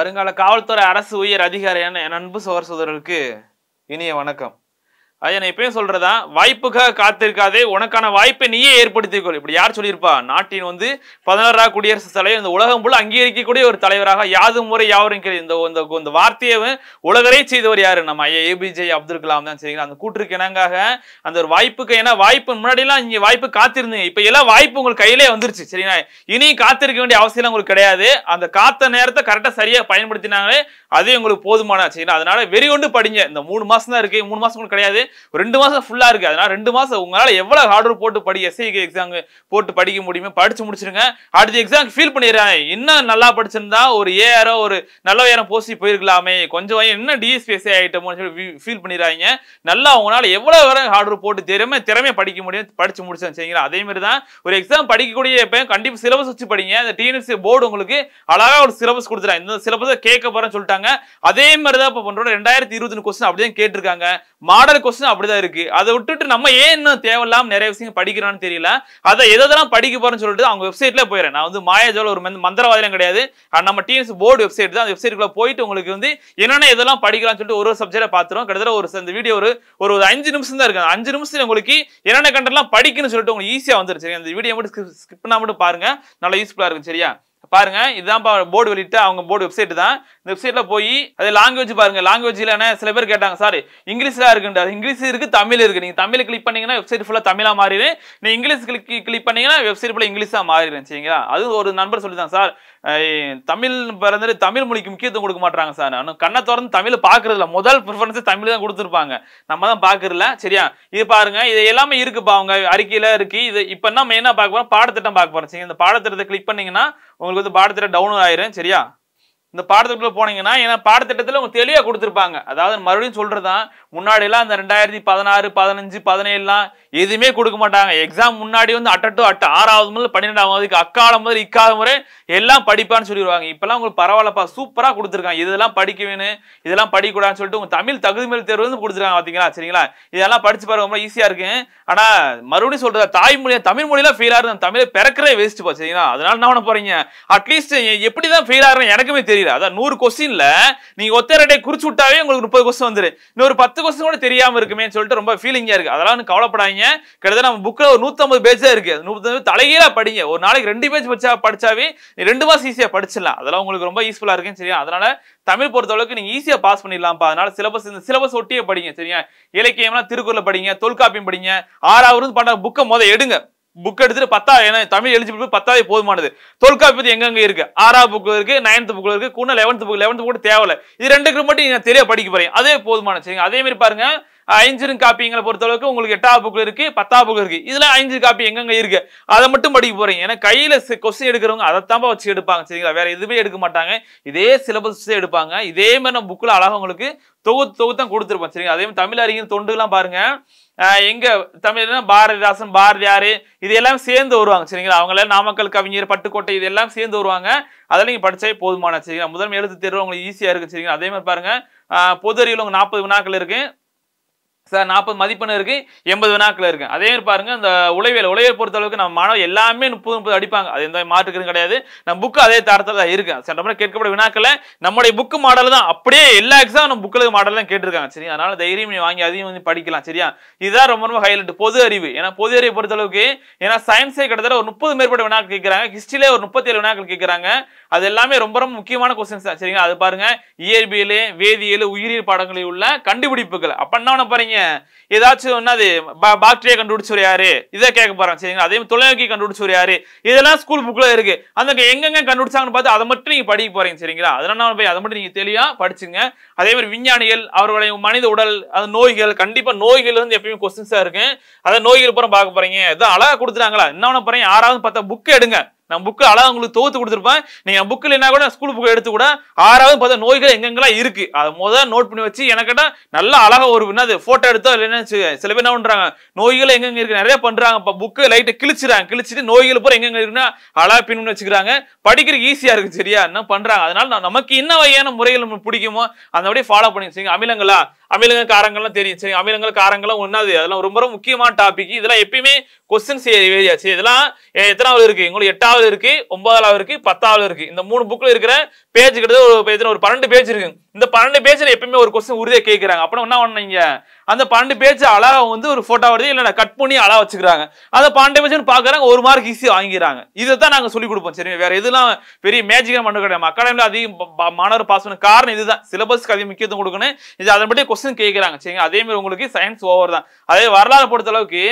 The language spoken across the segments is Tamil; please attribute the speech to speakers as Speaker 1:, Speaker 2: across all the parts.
Speaker 1: வருங்கால காவல்துறை அரசு உயர் அதிகாரியான என் அன்பு சோர் சோதரர்களுக்கு இனிய வணக்கம் அது நான் எப்பயும் சொல்றதா வாய்ப்புக்காக காத்திருக்காதே உனக்கான வாய்ப்பை நீயே ஏற்படுத்திக்கொள் இப்படி யார் சொல்லியிருப்பா நாட்டின் வந்து பதினாறாவது குடியரசுத் தலைவர் இந்த உலகம் போல அங்கீகரிக்கக்கூடிய ஒரு தலைவராக யாது முறை யாவரும் கேள்வி இந்த இந்த இந்த வார்த்தையை உலகரே செய்தவர் யாரு நம்ம ஐயா ஏபிஜே அப்துல் கலாம் தான் சரிங்களா அந்த கூற்றுக்கு இணங்காக அந்த ஒரு வாய்ப்புக்கு ஏன்னா வாய்ப்பு முன்னாடிலாம் இங்க வாய்ப்பு காத்திருந்தீங்க இப்ப எல்லாம் வாய்ப்பு உங்களுக்கு கையிலே வந்துருச்சு சரிங்களா இனி காத்திருக்க வேண்டிய அவசியம் உங்களுக்கு கிடையாது அந்த காத்த நேரத்தை கரெக்டா சரியா பயன்படுத்தினாங்களே அதே உங்களுக்கு போதுமான சரிங்களா அதனால வெறி கொண்டு படிங்க இந்த மூணு மாசம் தான் இருக்கு மூணு மாசம் உங்களுக்கு கிடையாது ஒரு ரெண்டு மாசம் ஃபுல்லா இருக்கு அதனால ரெண்டு மாசம் உங்களால எவ்வளவு ஹார்ட் ஒர்க் போட்டு படி எஸ்ஐ எக்ஸாம் போட்டு படிக்க முடியுமோ படிச்சு முடிச்சிருங்க அடுத்த எக்ஸாம் ஃபீல் பண்ணிடுறாங்க இன்னும் நல்லா படிச்சிருந்தா ஒரு ஏஆரோ ஒரு நல்ல உயரம் போஸ்டி போயிருக்கலாமே கொஞ்சம் வயசு என்ன டிஎஸ்பி எஸ்ஐ ஆயிட்டோமோ சொல்லி ஃபீல் பண்ணிடுறாங்க நல்லா உங்களால எவ்வளவு வரை ஹார்ட் ஒர்க் போட்டு திறமை திறமையை படிக்க முடியும் படிச்சு முடிச்சேன் சரிங்களா அதே மாதிரி தான் ஒரு எக்ஸாம் படிக்கக்கூடிய எப்பயும் கண்டிப்பா சிலபஸ் வச்சு படிங்க அந்த டிஎன்எஸ்சி போர்டு உங்களுக்கு அழகா ஒரு சிலபஸ் கொடுத்துறாங்க இந்த சிலபஸை கேட்க போறேன்னு சொல்லிட்டாங்க அதே மாதிரி தான் இப்போ பண்றோம் ரெண்டாயிரத்தி இருபத்தி கொஸ்டின் அப்படிதான் கேட்டிருக்காங்க மாடல் கொஸ்டின் அப்படிதான் இருக்கு அதை விட்டுட்டு நம்ம ஏன் இன்னும் தேவையில்லாம நிறைய விஷயம் படிக்கிறோம்னு தெரியல அதை எதெல்லாம் படிக்க போறேன்னு சொல்லிட்டு அவங்க வெப்சைட்ல போயிடுறேன் நான் வந்து மாயாஜால ஒரு மந்த- மந்திரவாதிலாம் கிடையாது அது நம்ம டிஎன்எஸ் போர்டு வெப்சைட் தான் அந்த வெப்சைட்டுக்குள்ள போயிட்டு உங்களுக்கு வந்து என்னென்ன இதெல்லாம் படிக்கலாம்னு சொல்லிட்டு ஒரு ஒரு சப்ஜெக்டை பார்த்துரும் கிட்டத்தட்ட ஒரு இந்த வீடியோ ஒரு ஒரு ஒரு அஞ்சு நிமிஷம் தான் இருக்கு அந்த அஞ்சு நிமிஷத்துல உங்களுக்கு என்னென்ன கண்டெல்லாம் படிக்கணும்னு சொல்லிட்டு உங்களுக்கு ஈஸியா வந்துருச்சு சரியா? அந்த வீடியோ மட்டும் ஸ்கிப் பண்ணா மட்டும் பாருங்க நல்லா யூஸ்ஃபுல்லா இருக்கும் சரியா பாருங்க இதுதான் போர்டு வெளியிட்டு அவங்க போர்டு வெப்சைட் தான் இந்த வெப்சைட்ல போய் அது லாங்குவேஜ் பாருங்க லாங்குவேஜ்ல என்ன சில பேர் கேட்டாங்க சாரி இங்கிலீஷ்ல இருக்குன்றாரு இங்கிலீஷ் இருக்கு தமிழ் இருக்கு நீங்க தமிழ் கிளிக் பண்ணீங்கன்னா வெப்சைட் ஃபுல்லா தமிழா மாறிடு நீ இங்கிலீஷ் கிளிக் கிளிக் பண்ணீங்கன்னா வெப்சைட் ஃபுல்லா இங்கிலீஷா மாறிடும் சரிங்களா அது ஒரு நண்பர் சொல்லிதான் சார் அஹ் தமிழ் பிறந்தது தமிழ் மொழிக்கு முக்கியத்துவம் கொடுக்க மாட்டாங்க சார் நான் கண்ணை திறந்து தமிழ் பாக்குறது இல்ல முதல் ப்ரிஃபரன்ஸ் தமிழ் தான் கொடுத்துருப்பாங்க நம்ம தான் பாக்குறல சரியா இது பாருங்க இது எல்லாமே இருக்குப்பா அவங்க அறிக்கையில இருக்கு இது இப்ப நம்ம என்ன பார்க்க போறோம் பாடத்திட்டம் பார்க்க போறோம் சரிங்க இந்த பாடத்திட்டத்தை கிளிக் பண்ணீங்கன்னா உங்களுக்கு வந்து பாடத்திட்டம் டவுன்லோட் ஆயிரும் சரியா இந்த பாடத்திட்டத்துல போனீங்கன்னா ஏன்னா பாடத்திட்டத்துல அவங்க தெளிவா கொடுத்துருப்பாங்க அதாவது மறுபடியும் சொல்றதுதான் முன்னாடி எல்லாம் அந்த ரெண்டாயிரத்தி பதினாறு பதினஞ்சு பதினேழுலாம் எதுவுமே கொடுக்க மாட்டாங்க எக்ஸாம் முன்னாடி வந்து அட்ட டு அட்ட ஆறாவது முதல் பன்னிரெண்டாவது அக்காலம் முதல் இக்காலம் வரை எல்லாம் படிப்பான்னு சொல்லிடுவாங்க இப்பெல்லாம் உங்களுக்கு பரவாயில்லப்பா சூப்பரா கொடுத்துருக்காங்க இதெல்லாம் படிக்க வேணும் இதெல்லாம் படிக்கூடாதுன்னு சொல்லிட்டு உங்க தமிழ் தகுதி மேல் தேர்வு வந்து கொடுத்துருக்காங்க பாத்தீங்களா சரிங்களா இதெல்லாம் படிச்சு பாருங்க ரொம்ப ஈஸியா இருக்கு ஆனா மறுபடியும் சொல்றதா தாய்மொழியா தமிழ் மொழியில ஃபெயில் ஆகுது தமிழை பிறக்கிறே வேஸ்ட் பா சரிங்களா அதனால என்ன பண்ண போறீங்க அட்லீஸ்ட் எப்படிதான் ஃபெயில் ஆகுறேன் எனக்குமே தெரியல அதான் நூறு கொஸ்டின்ல நீங்க ஒத்த ரெட்டை குறிச்சு விட்டாவே உங்களுக்கு முப்பது கொஸ்டின் வந்துரு இன்னொரு பத்து கொஸ்டின் கூட தெரியாம இருக்குமேன்னு சொல்லிட்டு ரொம்ப ஃபீலிங்கா இருக்கு அதெல்லாம் ஒண்ணும் கவலைப்படாதீங்க கிட்டத்தட்ட நம்ம புக்ல ஒரு நூத்தம்பது பேஜ் தான் இருக்கு நூத்தம்பது தலைகீழா படிங்க ஒரு நாளைக்கு ரெண்டு பேஜ் படிச்சா படிச்சாவே நீ ரெண்டு மாசம் ஈஸியா படிச்சிடலாம் அதெல்லாம் உங்களுக்கு ரொம்ப யூஸ்ஃபுல்லா இருக்குன்னு சரியா அதனால தமிழ் பொறுத்தளவுக்கு நீங்க ஈஸியா பாஸ் பண்ணிடலாம்ப்பா அதனால சிலபஸ் இந்த சிலபஸ் ஒட்டியே படிங்க சரியா இலக்கியம்னா திருக்குறள் படிங்க தொல்காப்பியம் படிங்க ஆறாவது பண்ண புக்கை முத எடுங்க புக் எடுத்துட்டு பத்தா ஏன்னா தமிழ் எலிஜிபிள் பத்தாவது போதுமானது தொல்காப்பியத்து எங்கெங்க இருக்கு ஆறாவது புக்ல இருக்கு நைன்த் புக்ல இருக்கு கூட லெவன்த் புக் லெவன்த் புக் தேவையில்ல இது ரெண்டுக்கு மட்டும் நீங்க தெரிய படிக்க போறீங்க அதே போதுமான சரிங்க அதே மாதிரி பாருங்க ஐஞ்சரின் காப்பிங்களை பொறுத்தளவுக்கு உங்களுக்கு எட்டாவது புக்ல இருக்கு பத்தாவது புக்ல இருக்கு இதுல ஐந்து காப்பி எங்கெங்க இருக்கு அதை மட்டும் படிக்க போறீங்க ஏன்னா கையில கொஸ்டின் எடுக்கிறவங்க அதைத்தான் வச்சு எடுப்பாங்க சரிங்களா வேற எதுவுமே எடுக்க மாட்டாங்க இதே சிலபஸ் எடுப்பாங்க இதே மாதிரி நம்ம புக்ல அழகா உங்களுக்கு தொகுத்து தொகுத்தான் கொடுத்துருப்போம் சரிங்களா அதே மாதிரி தமிழ் அறிஞர் தொண்டுலாம் பாருங்க ஆஹ் எங்க தமிழ்னா பாரதிதாசன் பாரதியாரு இது எல்லாம் சேர்ந்து வருவாங்க சரிங்களா அவங்க எல்லாம் நாமக்கல் கவிஞர் பட்டுக்கோட்டை இது எல்லாம் சேர்ந்து வருவாங்க அதெல்லாம் நீங்க படிச்சாவே போதுமான சரிங்களா முதன்மை எழுத்து தேர்வு உங்களுக்கு ஈஸியா இருக்கு சரிங்களா அதே மாதிரி பாருங்க ஆஹ் பொது அறிவில் உங்களுக்கு நாற்பது வினாக்கள் இருக்கு சார் நாற்பது மதிப்பெண் இருக்கு எண்பது வினாக்கள் இருக்கு அதே மாதிரி பாருங்க இந்த உளவியல் உளவியல் பொறுத்த அளவுக்கு நம்ம மாணவர் எல்லாமே முப்பது முப்பது அடிப்பாங்க அது எந்த மாற்றுக்கிறது கிடையாது நம்ம புக்கு அதே தரத்தில் தான் இருக்கு சென்ற முறை கேட்கப்பட்ட வினாக்களை நம்முடைய புக்கு மாடல் தான் அப்படியே எல்லா எக்ஸாம் நம்ம புக்கில் மாடல் தான் கேட்டிருக்காங்க சரி அதனால தைரியம் நீ வாங்கி அதையும் வந்து படிக்கலாம் சரியா இதுதான் ரொம்ப ரொம்ப ஹைலைட் பொது அறிவு ஏன்னா பொது அறிவை பொறுத்த அளவுக்கு ஏன்னா சயின்ஸே கிட்டத்தட்ட ஒரு முப்பது மேற்பட்ட வினாக்கள் கேட்கறாங்க ஹிஸ்டரியிலே ஒரு முப்பத்தேழு வினாக்கள் கேட்கறாங்க அது எல்லாமே ரொம்ப ரொம்ப முக்கியமான கொஸ்டின்ஸ் தான் சரிங்களா அது பாருங்க இயற்பியல் வேதியியல் உயிரியல் பாடங்களில் உள்ள கண்டுபிடிப்புகள் அப்ப என்ன பண்ண போறீங்க ஏதாச்சும் என்னது பாக்டீரியா கண்டுபிடிச்சவர் யாரு இதை கேட்க போறாங்க சரிங்களா அதே மாதிரி தொலைநோக்கி கண்டுபிடிச்சவர் யாரு இதெல்லாம் ஸ்கூல் புக்ல இருக்கு அந்த எங்கெங்க கண்டுபிடிச்சாங்கன்னு பார்த்து அதை மட்டும் நீங்க படிக்க போறீங்க சரிங்களா அதனால போய் அதை மட்டும் நீங்க தெளிவா படிச்சுங்க அதே மாதிரி விஞ்ஞானிகள் அவர்களுடைய மனித உடல் அது நோய்கள் கண்டிப்பா நோய்கள் வந்து எப்பயுமே கொஸ்டின்ஸா இருக்கு அதை நோய்கள் பூரா பார்க்க போறீங்க இதான் அழகா கொடுத்துட்டாங்களா என்ன பண்ண போறீங்க ஆறாவது பார்த்தா புக் எடுங்க நான் புக்கு அழகா உங்களுக்கு தொகுத்து கொடுத்துருப்பேன் நீங்க புக்கில் என்ன கூட ஸ்கூல் புக் எடுத்து கூட ஆறாவது பார்த்தா நோய்கள் எங்கெங்கெல்லாம் இருக்கு அதை முதல்ல நோட் பண்ணி வச்சு எனக்கிட்ட நல்லா அழகா ஒரு என்னது போட்டோ எடுத்தோ இல்லைன்னா வச்சுக்க. சில பேர் என்ன பண்றாங்க நோய்கள் எங்கெங்க இருக்கு நிறைய பண்றாங்க இப்போ புக்கு லைட்டை கிழிச்சிடுறாங்க கிழிச்சிட்டு நோய்கள் பூரா எங்கெங்க இருக்குன்னா அழகா பின் பண்ணி வச்சுக்கிறாங்க படிக்கிறதுக்கு ஈஸியா இருக்கு சரியா என்ன பண்றாங்க அதனால நான் நமக்கு என்ன வகையான முறைகள் நம்ம பிடிக்குமோ அந்த அப்படியே ஃபாலோ பண்ணி வச்சுங்க அமிலங்களா அமிலங்க காரங்கள்லாம் தெரியும் சரி அமிலங்கள் காரங்கள்லாம் ஒன்னாது அதெல்லாம் ரொம்ப ரொம்ப முக்கியமான டாபிக் இதெல்லாம் எப்பயுமே கொஸ்டின்ஸ் ஏரியா சரி இதெல்லாம் எ- எத்தனாவது இருக்கு உங்களுக்கு எட்டாவது இருக்கு ஒன்பதாவது இருக்கு பத்தாவது இருக்கு இந்த மூணு புக்ல இருக்கிற பேஜ் கிட்ட ஒரு பேஜ்ல ஒரு பன்னெண்டு பேஜ் இருக்கு இந்த பன்னெண்டு பேஜ்ல எப்பயுமே ஒரு கொஸ்டின் உறுதியா கேட்கறாங்க அப்புறம் என்ன பண்ணீங்க அந்த பன்னெண்டு பேஜ் அழகா வந்து ஒரு போட்டோ வருது இல்ல கட் பண்ணி அழகா வச்சுக்கிறாங்க அந்த பன்னெண்டு பேஜ் பாக்குறாங்க ஒரு மார்க் ஈஸியா வாங்கிக்கிறாங்க இதை தான் நாங்க சொல்லி கொடுப்போம் சரி வேற எதுலாம் பெரிய மேஜிக்கா பண்ண கிடையாது அகாடமில அதிகம் ப- ப- மாணவர் பாஸ் பண்ண காரணம் இதுதான் சிலபஸ்க்கு அதிக முக்கியத்துவம் கொடுக்கணும் இது அதை பற்றி கொஸ்டின் கேட்கறாங்க சரிங்க அதே மாதிரி உங்களுக்கு சயின்ஸ் ஓவர் தான் அதே வரலாறு பொறுத்த அளவுக்கு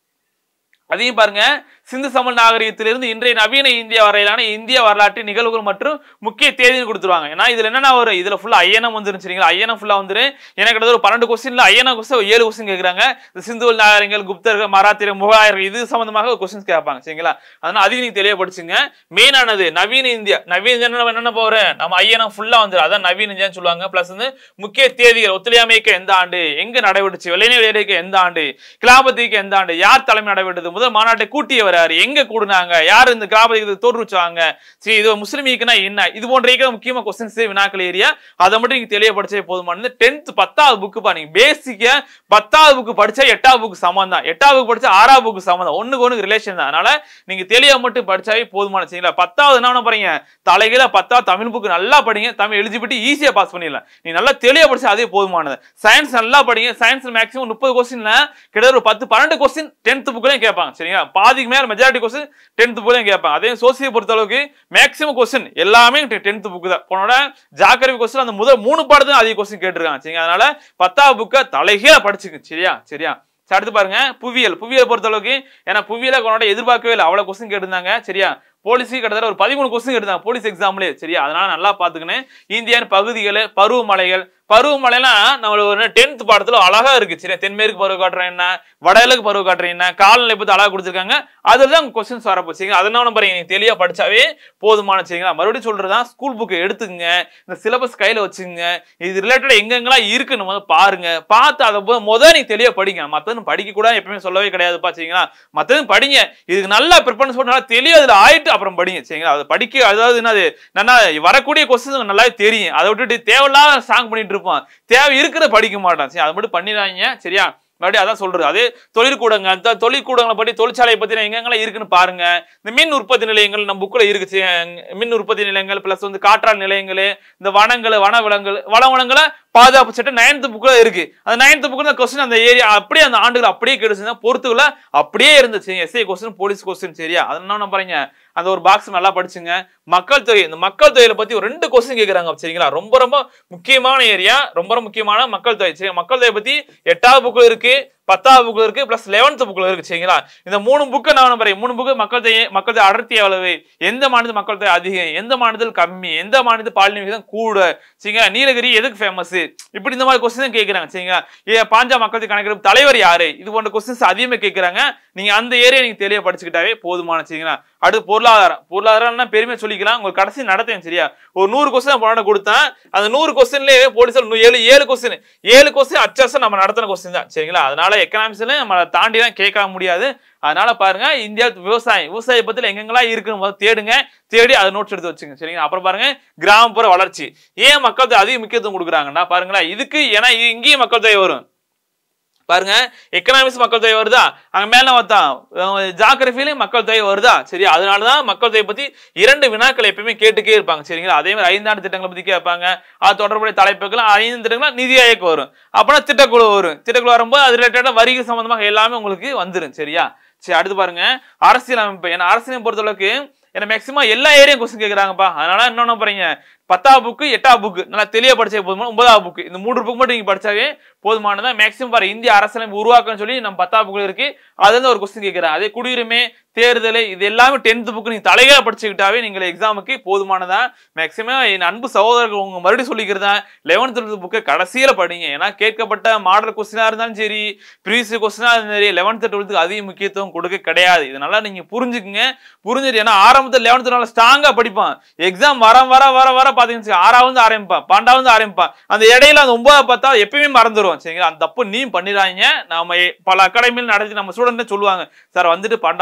Speaker 1: அதையும் பாருங்க சிந்து சமல் நாகரிகத்திலிருந்து இன்றைய நவீன இந்தியா வரையிலான இந்திய வரலாற்று நிகழ்வுகள் மற்றும் முக்கிய தேதின்னு கொடுத்துருவாங்க ஏன்னா இதுல என்னன்னா வரும் இதுல ஃபுல்லா ஐயனம் வந்துரும் சரிங்களா ஐயனம் ஃபுல்லா வந்துரு எனக்கு கிட்ட ஒரு பன்னெண்டு கொஸ்டின்ல ஐயனம் கொஸ்டின் ஏழு கொஸ்டின் கேட்கறாங்க இந்த சிந்துவல் நாகரிகங்கள் குப்தர்கள் மராத்தியர் முகலாயர்கள் இது சம்பந்தமாக கொஸ்டின்ஸ் கேட்பாங்க சரிங்களா அதனால அதையும் நீங்க தெளிவுபடுத்துங்க மெயினானது நவீன இந்தியா நவீன இந்தியா நம்ம என்ன போறேன் நம்ம ஐயனம் ஃபுல்லா வந்துரும் அதான் நவீன இந்தியான்னு சொல்லுவாங்க பிளஸ் வந்து முக்கிய தேதிகள் ஒத்துழையாமைக்கு எந்த ஆண்டு எங்க நடைபெற்றுச்சு வெள்ளையடிக்கு எந்த ஆண்டு கிலாபதிக்கு எந்த ஆண்டு யார் தலைமை நடைபெற்றது முதல் மாநாட்டை கூட்டியவர் யாரு எங்க கூடுனாங்க யார் இந்த கிலாபதிக்கு தோற்றுச்சாங்க சரி இது முஸ்லிம் ஈக்குனா என்ன இது போன்ற ஈக்கு முக்கியமா கொஸ்டின்ஸ் வினாக்கள் ஏரியா அதை மட்டும் நீங்க தெளிவுபடுத்தே போதுமானது டென்த் பத்தாவது புக்கு பா நீங்க பேசிக்கா பத்தாவது புக்கு படிச்சா எட்டாவது புக்கு சமம் தான் எட்டாவது புக்கு படிச்சா ஆறாவது புக்கு சமம் தான் ஒண்ணுக்கு ஒண்ணுக்கு ரிலேஷன் தான் அதனால நீங்க தெளிவா மட்டும் படிச்சாவே போதுமான சரிங்களா பத்தாவது என்ன பண்ண போறீங்க தலைகீழ பத்தாவது தமிழ் புக்கு நல்லா படிங்க தமிழ் எலிஜிபிலிட்டி ஈஸியா பாஸ் பண்ணிடலாம் நீ நல்லா தெளிவா படிச்சா அதே போதுமானது சயின்ஸ் நல்லா படிங்க சயின்ஸ் மேக்ஸிமம் முப்பது கொஸ்டின்ல கிட்டத்தட்ட ஒரு பத்து பன்னெண்டு கொஸ்டின் டென்த் புக்லயும் கேட்பாங்க சரிங்களா பாதிக்கு மேல மெஜாரிட்டி கொஸ்டின் டென்த் புக்லயும் கேட்பாங்க அதே சோசியை பொறுத்த அளவுக்கு மேக்ஸிமம் கொஸ்டின் எல்லாமே டென்த் புக் தான் போனோட ஜாக்கிரவி கொஸ்டின் அந்த முதல் மூணு பாடத்துக்கு அதிக கொஸ்டின் கேட்டிருக்காங்க சரிங்க அதனால பத்தாவது புக்கை தலைகீழ படிச்சுக்கு சரியா சரியா சரி, அடுத்து பாருங்க புவியியல் புவியியல் பொறுத்த அளவுக்கு ஏன்னா புவியியல கொண்டாட எதிர்பார்க்கவே இல்லை அவ்வளவு கொஸ்டின் கேட்டிருந்தாங்க சரியா போலீஸ் கிட்டத்தட்ட ஒரு பதிமூணு கொஸ்டின் எடுத்தாங்க போலீஸ் எக்ஸாம்லயே சரியா அதனால நல்லா பாத்துக்கணும் இந்தியன் பகுதிகள் பருவமழைகள் பருவமழைலாம் நம்மளோட டென்த் பாடத்துல அழகா இருக்கு சரியா தென்மேற்கு பருவ காட்டுறேன் என்ன வடகிழக்கு பருவ காட்டுறேன் என்ன காலநிலை பத்தி அழகா கொடுத்துருக்காங்க அதுல தான் கொஸ்டின்ஸ் வரப்போ சரிங்களா அதனால நம்ம பாருங்க நீங்க தெளிவா படிச்சாவே போதுமான சரிங்களா மறுபடியும் சொல்றதா ஸ்கூல் புக்கை எடுத்துக்கங்க இந்த சிலபஸ் கையில வச்சுங்க இது ரிலேட்டட் எங்கெங்கெல்லாம் இருக்குன்னு முதல்ல பாருங்க பார்த்து அதை முத- முத நீங்க தெளிவா படிங்க மத்தது படிக்க கூட எப்பயுமே சொல்லவே கிடையாதுப்பா சரிங்களா மத்தது படிங்க இதுக்கு நல்லா ப்ரிப்பரன்ஸ் பண்ணி நல்லா தெளிவா அதுல ஆயிட்டு அப்புறம் படிங்க சரிங்களா அதை படிக்க அதாவது என்னது நல்லா வரக்கூடிய கொஸ்டின் நல்லாவே தெரியும் அதை விட்டுட்டு தேவையில்லாத சாங் பண்ணிட்டு இருப்பான் தேவை இருக்கிறத படிக்க மாட்டான் சரி அதை மட்டும் பண்ணிடாதீங்க சரியா மறுபடியும் அதான் சொல்றது அதே தொழிற்கூடங்க அந்த தொழிற்கூடங்களை பற்றி தொழிற்சாலையை பத்தி எங்கெங்கெல்லாம் இருக்குன்னு பாருங்க இந்த மின் உற்பத்தி நிலையங்கள் நம்ம புக்கில் இருக்குது மின் உற்பத்தி நிலையங்கள் பிளஸ் வந்து காற்றாலை நிலையங்கள் இந்த வனங்கள் வன விலங்குகள் வன வனங்களை பாதுகாப்பு சட்டம் நைன்த் புக்ல இருக்கு அந்த நைன்த் புக்ல கொஸ்டின் அந்த ஏரியா அப்படியே அந்த ஆண்டுகள் அப்படியே கிடைச்சுன்னா பொறுத்துக்குள்ள அப்படியே இருந்துச்சு எஸ்ஐ கொஸ்டின் போலீஸ் கொஸ்டின் சரியா அதனால என்ன பாருங்க அந்த ஒரு பாக்ஸ் நல்லா படிச்சுங்க மக்கள் தொகை இந்த மக்கள் தொகையில பத்தி ஒரு ரெண்டு கொஸ்டின் கேக்குறாங்க சரிங்களா ரொம்ப ரொம்ப முக்கியமான ஏரியா ரொம்ப ரொம்ப முக்கியமான மக்கள் தொகை சரி மக்கள் தொகை பத்தி எட்டாவது புக்கு இருக்கு பத்தாவது புக்கு இருக்கு பிளஸ் லெவன்த் புக்ல இருக்கு சரிங்களா இந்த மூணு புக்கு நான் பாருங்க மூணு புக்கு மக்கள் தொகை மக்கள் தொகை அடர்த்தி எவ்வளவு எந்த மாநிலத்தில் மக்கள் தொகை அதிகம் எந்த மாநிலத்தில் கம்மி எந்த மாநிலத்தில் பாலின விகிதம் கூட சரிங்களா நீலகிரி எதுக்கு ஃபேமஸ் இப்படி இந்த மாதிரி கொஸ்டின் கேட்கறாங்க சரிங்களா ஏ பாஞ்சா மக்கள் தொகை கணக்கெடுப்பு தலைவர் யாரு இது போன்ற கொஸ்டின்ஸ் அதிகமாக கேட்கறாங்க நீங்க அந்த ஏரியா நீங்க தெளிவா படிச்சுக்கிட்டாவே போதுமான சரிங்களா அடுத்து பொருளாதாரம் பொருளாதாரம்னா பெருமையா சொல்லிக்கலாம் உங்களுக்கு கடைசி நடத்தேன் சரியா ஒரு நூறு கொஸ்டின் போராட கொடுத்தேன் அந்த நூறு கொஸ்டின்லேயே போலீஸார் ஏழு ஏழு கொஸ்டின் ஏழு கொஸ்டின் அச்சாசம் நம்ம நடத்தின கொஸ்டின் தான் சரிங்களா அதனால எக்கனாமிக்ஸ்ல நம்ம தாண்டி தான் கேட்க முடியாது அதனால பாருங்க இந்தியா விவசாயம் விவசாய பத்தில எங்கெங்கெல்லாம் இருக்குன்னு முதல்ல தேடுங்க தேடி அதை நோட்ஸ் எடுத்து வச்சுங்க சரிங்களா அப்புறம் பாருங்க கிராமப்புற வளர்ச்சி ஏன் மக்கள் தொகை அதிக முக்கியத்துவம் கொடுக்குறாங்கன்னா பாருங்களேன் இதுக்கு ஏன்னா இங்கேயும் மக்கள் தொகை வரும் பாருங்க எக்கனாமிக்ஸ் மக்கள் தொகை வருதா அங்க மேல பார்த்தான் ஜாகிரபிலையும் மக்கள் தொகை வருதா சரி அதனாலதான் மக்கள் தொகை பத்தி இரண்டு வினாக்கள் எப்பயுமே கேட்டுக்கே இருப்பாங்க சரிங்களா அதே மாதிரி ஐந்தாண்டு திட்டங்களை பத்தி கேட்பாங்க அது தொடர்புடைய தலைப்புகள் ஐந்து திட்டங்கள் நிதி ஆயோக் வரும் அப்பனா திட்டக்குழு வரும் திட்டக்குழு வரும்போது அது ரிலேட்டடா வரிக்கு சம்பந்தமாக எல்லாமே உங்களுக்கு வந்துரும் சரியா சரி அடுத்து பாருங்க அரசியல் அமைப்பு ஏன்னா அரசியலை பொறுத்தளவுக்கு ஏன்னா மேக்சிமம் எல்லா ஏரியா கொஸ்டின் கேட்குறாங்கப்பா அதனால என்ன போறீங்க பத்தாவது புக்கு எட்டாவது புக்கு நல்லா தெளிவா படிச்சா போதுமான ஒன்பதாவது புக்கு இந்த மூன்று புக் மட்டும் நீங்க படிச்சாவே போதுமானதா மேக்சிமம் பாரு இந்திய அரசியலமைப்பு உருவாக்கன்னு சொல்லி நம்ம பத்தாவது புக்ல இருக்கு அதுல இருந்து ஒரு கொஸ்டின் கேட்கிறேன் அதே குடியுரிமை தேர்தல் இது எல்லாமே டென்த் புக் நீங்க தலைகீழ படிச்சுக்கிட்டாவே நீங்கள் எக்ஸாமுக்கு போதுமானதா மேக்சிமம் என் அன்பு சகோதரர்கள் உங்க மறுபடியும் சொல்லிக்கிறதா லெவன்த் டுவெல்த் புக்கை கடைசியில படிங்க ஏன்னா கேட்கப்பட்ட மாடல் கொஸ்டினா இருந்தாலும் சரி ப்ரீவியஸ் கொஸ்டினா இருந்தாலும் சரி லெவன்த் டுவெல்த்துக்கு அதிக முக்கியத்துவம் கொடுக்க கிடையாது இதனால நீங்க புரிஞ்சுக்குங்க புரிஞ்சுட்டு ஏன்னா ஆரம்பத்தில் லெவன்த் நாள் ஸ்ட்ராங்கா படிப்பான் எக்ஸாம் வர வர வர வர பாத்தீங்கன்னா ஆறாவது ஆரம்பிப்பான் பன்னெண்டாவது ஆரம்பிப்பான் அந்த இடையில அந்த ஒன்பதாவது பார்த்தா எப்பயுமே மறந்துடுவோம் சரிங்களா அந்த தப்பு நீ பண்ணிடாதீங்க நாம எ- பல அகாடமியில் நடத்தி நம்ம ஸ்டூடெண்ட் சொல்லுவாங்க சார் வந்துட்டு பன்னெண்டாவது படிக்க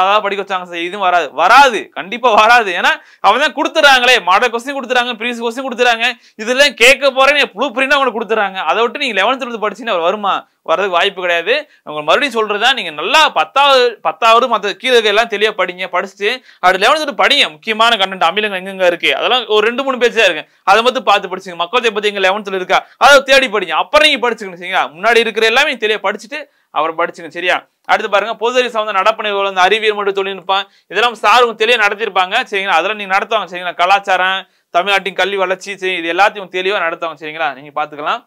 Speaker 1: வச்சாங்க சார் இதுவும் வராது வராது கண்டிப்பா வராது ஏன்னா அவங்க தான் கொடுத்துறாங்களே மாடல் கொஸ்டின் கொடுத்துறாங்க ப்ரீவியஸ் கொஸ்டின் கொடுத்துறாங்க இதெல்லாம் கேட்க போறேன்னு ப்ளூ பிரிண்ட் அவங்க கொடுத்துறாங்க அதை விட்டு நீங்க லெவன்த் டுவெல்த் படிச்சீங்கன்னா வருமா வரதுக்கு வாய்ப்பு கிடையாது உங்களுக்கு மறுபடியும் சொல்றதா நீங்க நல்லா பத்தாவது பத்தாவது மற்ற கீழே இருக்க எல்லாம் தெளிவா படிங்க படிச்சுட்டு அடுத்து லெவன்த் படிங்க முக்கியமான கண்டென்ட் அமிலங்கள் எங்கெங்க இருக்கு அதெல்லாம் ஒரு ரெண்டு மூணு பேஜ் தான் இருக்கு அதை மட்டும் பார்த்து படிச்சுங்க மக்கள் பத்தி எங்க லெவன்த்ல இருக்கா அதை தேடி படிங்க அப்புறம் நீங்க படிச்சுக்கணும் சரிங்களா முன்னாடி இருக்கிற எல்லாமே தெளிவா படிச்சுட்டு அவர் படிச்சுங்க சரியா அடுத்து பாருங்க பொதுவெளி சம்பந்த நடப்பு அந்த அறிவியல் மற்றும் தொழில்நுட்பம் இதெல்லாம் சார் உங்க தெளிவா நடத்திருப்பாங்க சரிங்களா அதெல்லாம் நீங்க நடத்துவாங்க சரிங்களா கலாச்சாரம் தமிழ்நாட்டின் கல்வி வளர்ச்சி சரி இது எல்லாத்தையும் தெளிவா நடத்துவாங்க சரிங்களா நீங்க பாத்துக்கலாம்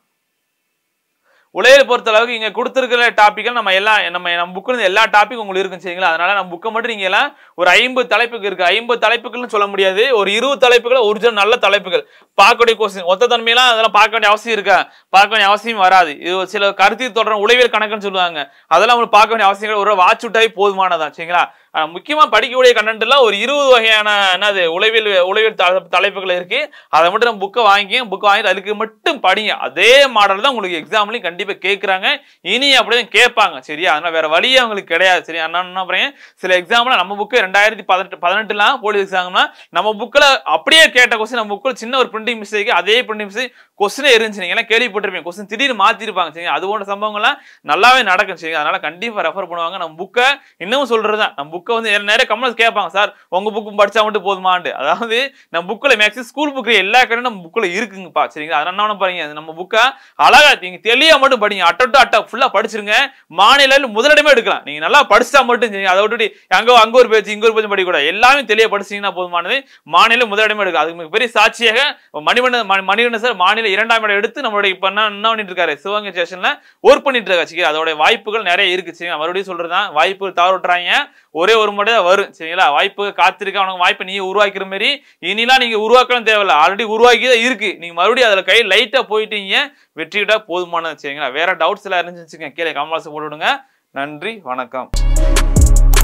Speaker 1: உலகில் பொறுத்த அளவுக்கு இங்க கொடுத்துருக்கிற டாப்பிக்கல் நம்ம எல்லாம் நம்ம நம்ம புக்கில் எல்லா டாபிக் உங்களுக்கு இருக்கும் சரிங்களா அதனால நம்ம புக்கை மட்டும் நீங்க எல்லாம் ஒரு ஐம்பது தலைப்புக்கு இருக்கு ஐம்பது தலைப்புகள்னு சொல்ல முடியாது ஒரு இருபது தலைப்புகள் ஒரிஜினல் நல்ல தலைப்புகள் பார்க்கக்கூடிய கொஸ்டின் ஒத்த தன்மையெல்லாம் அதெல்லாம் பார்க்க வேண்டிய அவசியம் இருக்கா பார்க்க வேண்டிய அவசியம் வராது இது ஒரு சில கருத்தில் தொடர உளவியல் கணக்குன்னு சொல்லுவாங்க அதெல்லாம் உங்களுக்கு பார்க்க வேண்டிய அவசியம் கிடையாது. ஒரு வாட்ச் விட்டாவே போதுமானதான் சரிங்களா ஆஹ் முக்கியமா படிக்கக்கூடிய கண்டென்ட் எல்லாம் ஒரு இருபது வகையான என்னது உளவியல் உளவியல் த- தலைப்புகள் இருக்கு அதை மட்டும் நம்ம புக்கை வாங்கி புக்கை வாங்கிட்டு அதுக்கு மட்டும் படிங்க அதே மாடல் தான் உங்களுக்கு எக்ஸாம்லயும் கண்டிப்பா கேட்கறாங்க இனி அப்படியே கேட்பாங்க சரியா அதனால வேற வழியே அவங்களுக்கு கிடையாது சரியா என்ன என்ன பண்றேன் சில எக்ஸாம்ல நம்ம புக்கு ரெண்டாயிரத்தி பதினெட்டு பதினெட்டுலாம் போலீஸ் எக்ஸாம்னா நம்ம புக்கில் அப்படியே கேட்ட கொஸ்டின் நம்ம புக்கில் சின்ன ஒரு பிரிண்டிங் மிஸ்டேக் அதே பிரிண்டிங் மிஸ்டேக் கொஸ்டினே இருந்துச்சு நீங்க எல்லாம் கேள்விப்பட்டிருப்பீங்க கொஸ்டின் திடீர்னு மாத்திருப்பாங்க சரிங்க அது போன்ற சம்பவங்கள்லாம் நல்லாவே நடக்கும் சரிங்க அதனால கண்டிப்பா ரெஃபர் பண்ணுவாங்க நம்ம புக்கை இன்னமும் சொல்றதுதான் நம்ம புக்கை வந்து நிறைய கமெண்ட்ஸ் கேட்பாங்க சார் உங்க புக்கு படிச்சா மட்டும் போதுமாண்டு அதாவது நம்ம புக்கில் மேக்ஸிமம் ஸ்கூல் புக்கில் எல்லா கடையும் நம்ம புக்கில் இருக்குங்கப்பா சரிங்களா அதனால என்ன பாருங்க அது நம்ம புக்கை அழகா நீங்க தெளிவா மட்டும் படிங்க அட்ட டு அட்டை ஃபுல்லா படிச்சிருங்க மாநில முதலிடமே எடுக்கலாம் நீங்க நல்லா படிச்சா மட்டும் சரிங்க அதை விட்டுட்டு அங்க அங்க ஒரு பேச்சு இங்க ஒரு பேச்சு படிக்கக்கூடாது எல்லாமே தெளிவா படிச்சீங்கன்னா போதுமானது மாநில முதலிடமே எடுக்கும் அதுக்கு மிகப்பெரிய சாட்சியாக மணிவண்ண மணி- மணிவண்ணன் சார் மாநில இரண்டாம் இடம் எடுத்து நம்மளுடைய இப்ப என்ன என்ன பண்ணிட்டு இருக்காரு சிவகங்கை ஸ்டேஷன்ல ஒர்க் பண்ணிட்டு இருக்காரு சரிங்களா அதோட வாய்ப்புகள் நிறைய இருக்கு சரிங்களா மறுபடியும் சொல்றதுதான் வாய்ப்புகள் தவறு விட்டுறாங்க ஒரே ஒரு முறை தான் வரும் சரிங்களா வாய்ப்பு காத்திருக்க அவனுக்கு வாய்ப்பை நீங்க உருவாக்கிற மாதிரி இனிலாம் நீங்க உருவாக்கலாம் தேவையில்ல ஆல்ரெடி உருவாக்கி தான் இருக்கு நீங்க மறுபடியும் அதுல கை லைட்டா போயிட்டீங்க வெற்றிக்கிட்டா போதுமானது சரிங்களா வேற டவுட்ஸ் எல்லாம் இருந்துச்சுங்க கீழே கமலாசம் போட்டு விடுங்க நன்றி வணக்கம்